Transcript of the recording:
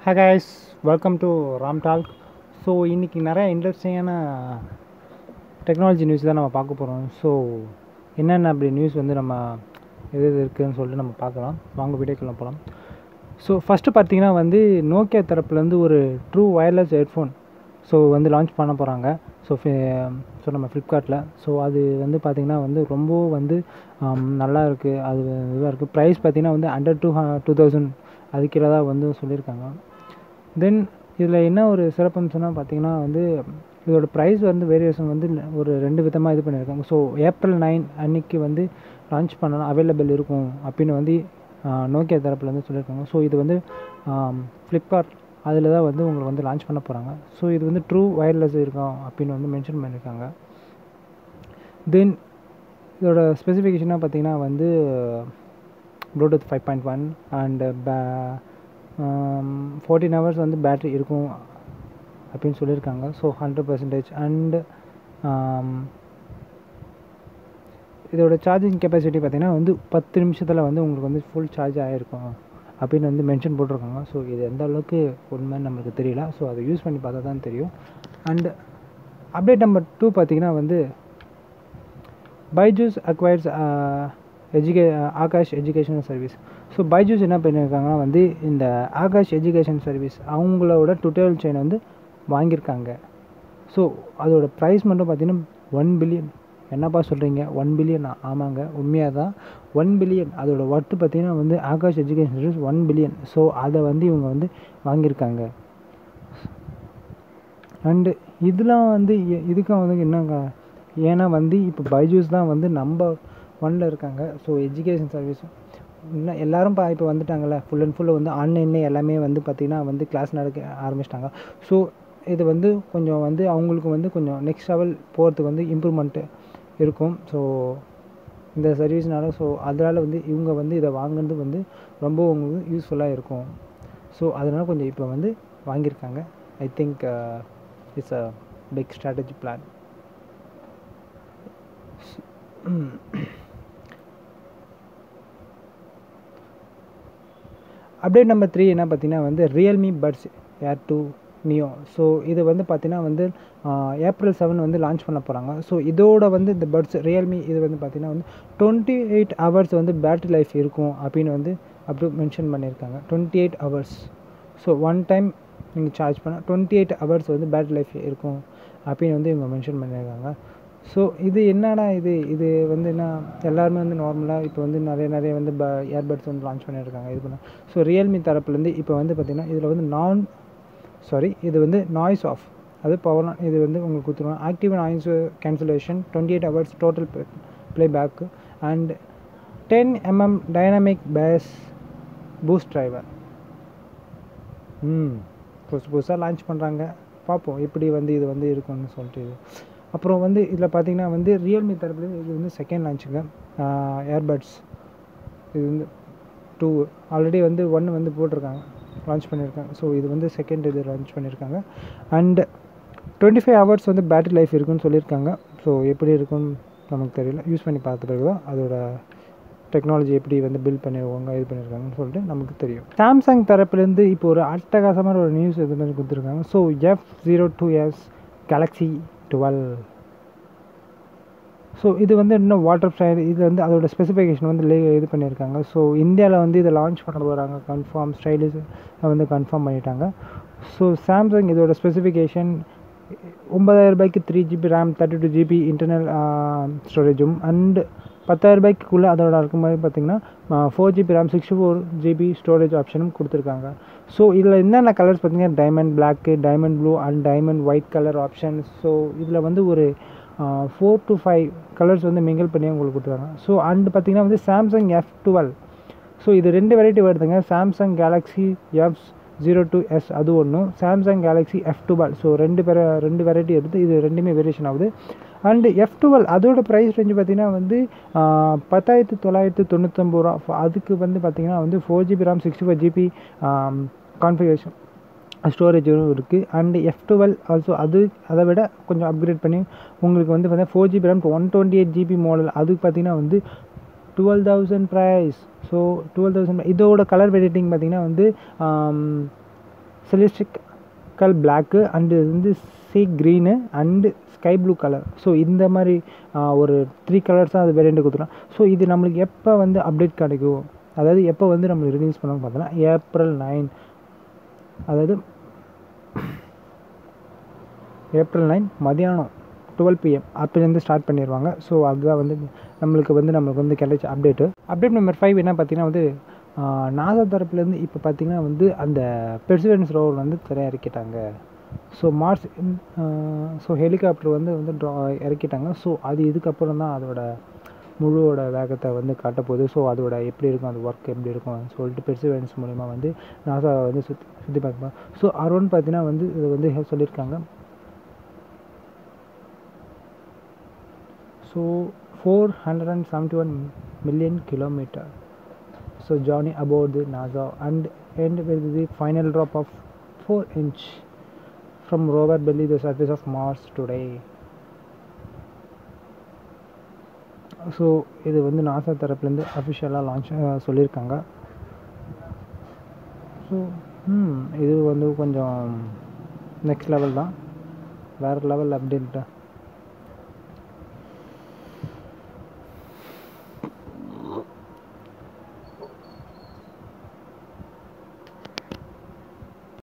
hey guys welcome to Ram talk so இன்றைக்கி நிறைய இன்ட்ரெஸ்டிங்கான டெக்னாலஜி நியூஸ் தான் நம்ம பார்க்க போகிறோம் ஸோ என்னென்ன அப்படி நியூஸ் வந்து நம்ம எது எது இருக்குதுன்னு சொல்லிட்டு நம்ம பார்க்கலாம் வாங்க வீடியோக்குள்ள போகலாம் ஸோ ஃபஸ்ட்டு பார்த்தீங்கன்னா வந்து நோக்கியா தரப்புலேருந்து ஒரு ட்ரூ ஒயர்லெஸ் ஹெட்ஃபோன் ஸோ வந்து லான்ச் பண்ண போகிறாங்க ஸோ ஸோ நம்ம ஃப்ளிப்கார்ட்டில் ஸோ அது வந்து பார்த்திங்கன்னா வந்து ரொம்ப வந்து ஆம், நல்லா இருக்குது அது இதுவாக இருக்குது ப்ரைஸ் பார்த்திங்கன்னா வந்து அண்டர் டூ டூ தௌசண்ட் அதுக்கு கீழே தான் வந்து சொல்லியிருக்காங்க தென் இதில் என்ன ஒரு சிறப்பம்சம்னா பார்த்தீங்கன்னா வந்து இதோட ப்ரைஸ் வந்து வேரியேஷன் வந்து ஒரு ரெண்டு விதமாக இது பண்ணியிருக்காங்க ஸோ ஏப்ரல் நைன் அன்னைக்கு வந்து லான்ச் பண்ணலாம் அவைலபிள் இருக்கும் அப்படின்னு வந்து நோக்கியா தரப்பில் வந்து சொல்லியிருக்காங்க ஸோ இது வந்து ஃப்ளிப்கார்ட் அதில் தான் வந்து உங்களுக்கு வந்து லான்ச் பண்ண போகிறாங்க ஸோ இது வந்து ட்ரூ ஒயர்லெஸ் இருக்கும் அப்படின்னு வந்து மென்ஷன் பண்ணியிருக்காங்க தென் இதோட ஸ்பெசிஃபிகேஷனாக பார்த்தீங்கன்னா வந்து Bluetooth five point one and பே ஃபோர்டீன் ஹவர்ஸ் வந்து பேட்ரி இருக்கும் அப்படின்னு சொல்லியிருக்காங்க ஸோ ஹண்ட்ரட் பர்சன்டேஜ் அண்டு இதோட சார்ஜிங் கெப்பாசிட்டி பார்த்தீங்கன்னா வந்து பத்து நிமிஷத்தில் வந்து உங்களுக்கு வந்து ஃபுல் சார்ஜ் ஆகிருக்கும் அப்படின்னு வந்து மென்ஷன் போட்டிருக்காங்க ஸோ இது எந்த அளவுக்கு உண்மைன்னு நம்மளுக்கு தெரியல ஸோ அதை யூஸ் பண்ணி பார்த்தா தான் தெரியும் அண்டு அப்டேட் நம்பர் டூ பார்த்தீங்கன்னா வந்து பைஜூஸ் அக்வயர்ஸ் எஜுகே Aakash educational service so Byju's என்ன பண்ணியிருக்காங்கன்னா வந்து இந்த ஆகாஷ் எஜுகேஷன் சர்வீஸ் அவங்களோட டுட்டோரியல் செயின் வந்து வாங்கியிருக்காங்க ஸோ அதோட ப்ரைஸ் மட்டும் பார்த்தீங்கன்னா ஒன் பில்லியன் என்னப்பா சொல்கிறீங்க ஒன் பில்லியன் ஆமாங்க உண்மையாக தான் ஒன் பில்லியன் அதோட ஒர்த்து பார்த்தீங்கன்னா வந்து Aakash education service one billion so அதை வந்து இவங்க வந்து வாங்கியிருக்காங்க அண்டு இதெல்லாம் வந்து எ- இதுக்கும் வந்து என்னங்க ஏன்னா வந்து இப்போ பைஜூஸ் தான் வந்து நம்பர் ஒன்ல இருக்காங்க ஸோ எஜுகேஷன் சர்வீஸ் இன்னும் எல்லாரும் பா இப்போ வந்துட்டாங்கல்ல ஃபுல் அண்ட் ஃபுல் வந்து ஆன்லைன்லேயே எல்லாமே வந்து பார்த்திங்கன்னா வந்து கிளாஸ் நடக்க ஆரம்பிச்சிட்டாங்க ஸோ இது வந்து கொஞ்சம் வந்து அவங்களுக்கு வந்து கொஞ்சம் நெக்ஸ்ட் லெவல் போகிறதுக்கு வந்து இம்ப்ரூவ்மெண்ட்டு இருக்கும் ஸோ இந்த சர்வீஸ்னால ஸோ அதனால் வந்து இவங்க வந்து இதை வாங்குறது வந்து ரொம்ப உங்களுக்கு யூஸ்ஃபுல்லாக இருக்கும் ஸோ அதனால் கொஞ்சம் இப்போ வந்து வாங்கியிருக்காங்க I think it's a big strategy plan update number three என்ன பார்த்தீங்கன்னா வந்து Realme buds air two neo so இது வந்து பார்த்தீங்கன்னா வந்து ஏப்ரல் செவன் வந்து லான்ச் பண்ண போகிறாங்க ஸோ இதோட வந்து இந்த பட்ஸ் ரியல்மி இது வந்து பார்த்தீங்கன்னா வந்து டுவெண்ட்டி எயிட் ஹவர்ஸ் வந்து பேட்டரி லைஃப் இருக்கும் அப்படின்னு வந்து அப்படி மென்ஷன் பண்ணியிருக்காங்க twenty eight hours so one time நீங்கள் சார்ஜ் பண்ணால் டுவெண்ட்டி எயிட் ஹவர்ஸ் வந்து பேட்டரி லைஃப் இருக்கும் அப்படின்னு வந்து இவங்க மென்ஷன் பண்ணியிருக்காங்க ஸோ இது என்னடா இது இது வந்து என்ன எல்லாருமே வந்து நார்மலாக இப்போ வந்து நிறைய நிறைய வந்து ப ஏர்பட்ஸ் வந்து லான்ச் பண்ணியிருக்காங்க இது பண்ண ஸோ ரியல்மி தரப்புலேருந்து இப்போ வந்து பார்த்திங்கன்னா இதில் வந்து நான் சாரி இது வந்து நாய்ஸ் ஆஃப் அது பவர் இது வந்து உங்களுக்கு கொடுத்துருவாங்க active noise cancellation twenty eight hours total playback and ten mm dynamic bass boost driver hmm புதுசு புதுசாக லான்ச் பண்ணுறாங்க பார்ப்போம் எப்படி வந்து இது வந்து இருக்கும்னு சொல்லிட்டு இது அப்புறம் வந்து இதில் பார்த்தீங்கன்னா வந்து ரியல்மி தரப்புல இது வந்து செகண்ட் லான்ச்சுங்க ஏர்பட்ஸ் இது வந்து டூ ஆல்ரெடி வந்து ஒன்று வந்து போட்டிருக்காங்க லான்ச் பண்ணியிருக்காங்க ஸோ இது வந்து செகண்ட் இது லான்ச் பண்ணியிருக்காங்க அண்ட் டுவெண்ட்டி ஃபைவ் ஹவர்ஸ் வந்து பேட்டரி லைஃப் இருக்குன்னு சொல்லியிருக்காங்க ஸோ எப்படி இருக்குன்னு நமக்கு தெரியல யூஸ் பண்ணி பார்த்த பிறகு தான் அதோட டெக்னாலஜி எப்படி வந்து பில்ட் பண்ணிருவாங்க இது பண்ணியிருக்காங்கன்னு சொல்லிட்டு நமக்கு தெரியும் சாம்சங் தரப்புலேருந்து இப்போ ஒரு அட்டகாசமான ஒரு நியூஸ் இது மாதிரி கொடுத்துருக்காங்க so F zero two S Galaxy twelve so இது வந்து இன்னும் வாட்டர் ஸ்டைல் இது வந்து அதோட ஸ்பெசிஃபிகேஷன் வந்து லே இது பண்ணியிருக்காங்க ஸோ இந்தியாவில் வந்து இதை லான்ச் பண்ண போகிறாங்க கன்ஃபார்ம் ஸ்டைலிஸ் வந்து கன்ஃபார்ம் பண்ணிட்டாங்க ஸோ சாம்சங் இதோட ஸ்பெசிஃபிகேஷன் ஒன்பதாயிரம் ரூபாய்க்கு three GB RAM thirty two GB internal ஸ்டோரேஜும் அண்ட் பத்தாயிரம் ரூபாய்க்குள்ளே அதோட இருக்கும் மாதிரி பார்த்தீங்கன்னா four GB RAM sixty four GB storage ஆப்ஷனும் கொடுத்துருக்காங்க ஸோ இதில் என்னென்ன கலர்ஸ் பார்த்தீங்கன்னா diamond black diamond blue and diamond white colour options so இதில் வந்து ஒரு ஃபோர் டு ஃபைவ் கலர்ஸ் வந்து மிங்கிள் பண்ணி உங்களுக்கு கொடுத்துருக்காங்க ஸோ அண்ட் பார்த்தீங்கன்னா வந்து சாம்சங் எஃப் டுவெல் ஸோ இது ரெண்டு வெரைட்டி வருதுங்க Samsung Galaxy F zero two S அது ஒன்றும் Samsung Galaxy F twelve so ரெண்டு பேர ரெண்டு வெரைட்டி எடுத்து இது ரெண்டுமே வேரியேஷன் ஆகுது அண்டு எஃப் டுவெல் அதோட ப்ரைஸ் ரேஞ்சு பார்த்தீங்கன்னா வந்து ஆஹ், பத்தாயிரத்து தொள்ளாயிரத்து தொண்ணூத்தொம்பது ரூபா ஃப- அதுக்கு வந்து பார்த்தீங்கன்னா வந்து four GB RAM sixty five GB configuration ஸ்டோரேஜும் இருக்குது அண்ட் எஃப் டுவெல் ஆல்சோ அது அதை விட கொஞ்சம் அப்கிரேட் பண்ணி உங்களுக்கு வந்து பார்த்தீங்கன்னா four GB RAM one twenty eight GB model அதுக்கு பார்த்தீங்கன்னா வந்து twelve thousand price so twelve thousand இதோட கலர் வெரைட்டிங் பார்த்தீங்கன்னா வந்து செலிஸ்டிக்கல் பிளாக்கு அண்டு இது வந்து sea green and sky blue colour so இந்த மாதிரி ஒரு த்ரீ கலர்ஸ் தான் அது வேரியண்ட் கொடுத்துருவோம் ஸோ இது நம்மளுக்கு எப்போ வந்து அப்டேட் கிடைக்கும் அதாவது எப்போ வந்து நம்மளுக்கு ரிலீஸ் பண்ணுவாங்க பார்த்தோன்னா ஏப்ரல் நைன் அதாவது ஏப்ரல் நைன் மதியானம் டுவெல் பிஎம் அப்போலேருந்து ஸ்டார்ட் பண்ணிடுவாங்க ஸோ அதுதான் வந்து நம்மளுக்கு வந்து நம்மளுக்கு வந்து கிடைச்ச அப்டேட்டு அப்டேட் நம்பர் ஃபைவ் என்ன பார்த்தீங்கன்னா வந்து நாசா தரப்புலேருந்து இப்போ பார்த்தீங்கன்னா வந்து அந்த பெர்சிவரன்ஸ் ரோவர் வந்து திரை இறக்கிட்டாங்க ஸோ மார்ஸ் ஸோ ஹெலிகாப்டர் வந்து வந்து ட்ரா இறக்கிட்டாங்க ஸோ அது இதுக்கப்புறம் தான் அதோட முழுவோட வேகத்தை வந்து காட்டப்போகுது ஸோ அதோட எப்படி இருக்கும் அது ஒர்க் எப்படி இருக்கும் சொல்லிட்டு பெர்சிவரன்ஸ் மூலிமா வந்து நாசா வந்து சுற்றி சுற்றி பார்க்கலாம் ஸோ அரோன் பார்த்தீங்கன்னா வந்து இது வந்து சொல்லியிருக்காங்க so 471 million kilometer so journey aboard the nasa and end with the final drop of 4 inch from rover belly the surface of mars today so இது வந்து நாசா தரப்புலேருந்து அஃபிஷியலாக லான்ச் சொல்லியிருக்காங்க ஸோ ம் இது வந்து கொஞ்சம் நெக்ஸ்ட் லெவல் தான் வேறு லெவல் அப்படின்ட்டு